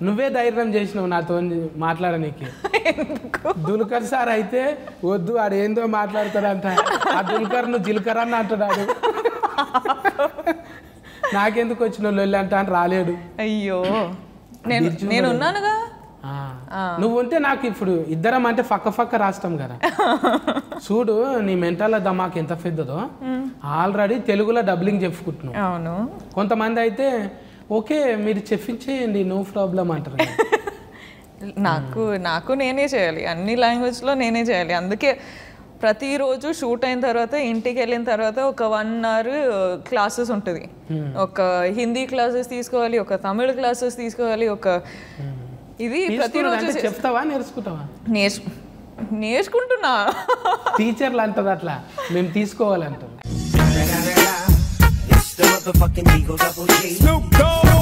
నువ్వే ధైర్యం చేసినావు నాతో మాట్లాడనీకి దుల్కర్ సార్ అయితే వద్దు ఆడు ఏందో మాట్లాడతాడంట ఆ దుల్కర్ నువ్వు జిల్కర్ అని అంటున్నాడు నాకెందుకు వచ్చిన లొల్లి అంట అని రాలేడు అయ్యో నేను నేను ఉన్నానుగా ఆ. నువ్వు ఉంటే నాకు ఇప్పుడు ఇద్దరం అంటే ఫక్క ఫక్క రాస్తాం కదా చూడు నీ మెంటల్ దమాక్ ఎంత పెద్దదో ఆల్రెడీ తెలుగులో డబ్లింగ్ చెప్పుకుంటున్నావు అవును కొంతమంది అయితే ఓకే మీరు చెప్పించేయండి నో ప్రాబ్లం అంటారు కదా. నాకు నాకు నేనే చేయాలి అన్ని లాంగ్వేజ్లో నేనే చేయాలి అందుకే ప్రతిరోజు షూట్ అయిన తర్వాత ఇంటికి వెళ్ళిన తర్వాత ఒక వన్ అవర్ క్లాసెస్ ఉంటుంది ఒక హిందీ క్లాసెస్ తీసుకోవాలి ఒక తమిళ క్లాసెస్ తీసుకోవాలి ఒక ఇది తీసుకున్నాడు ప్రతిరోజు అంటే చెప్తావా నేర్చుకుంటావా నేర్చు నేర్చుకుంటున్నా టీచర్లు అంటారు అట్లా మేము తీసుకోవాలంటారు It's the motherfucking Eagle Double G. Snoop Dogg.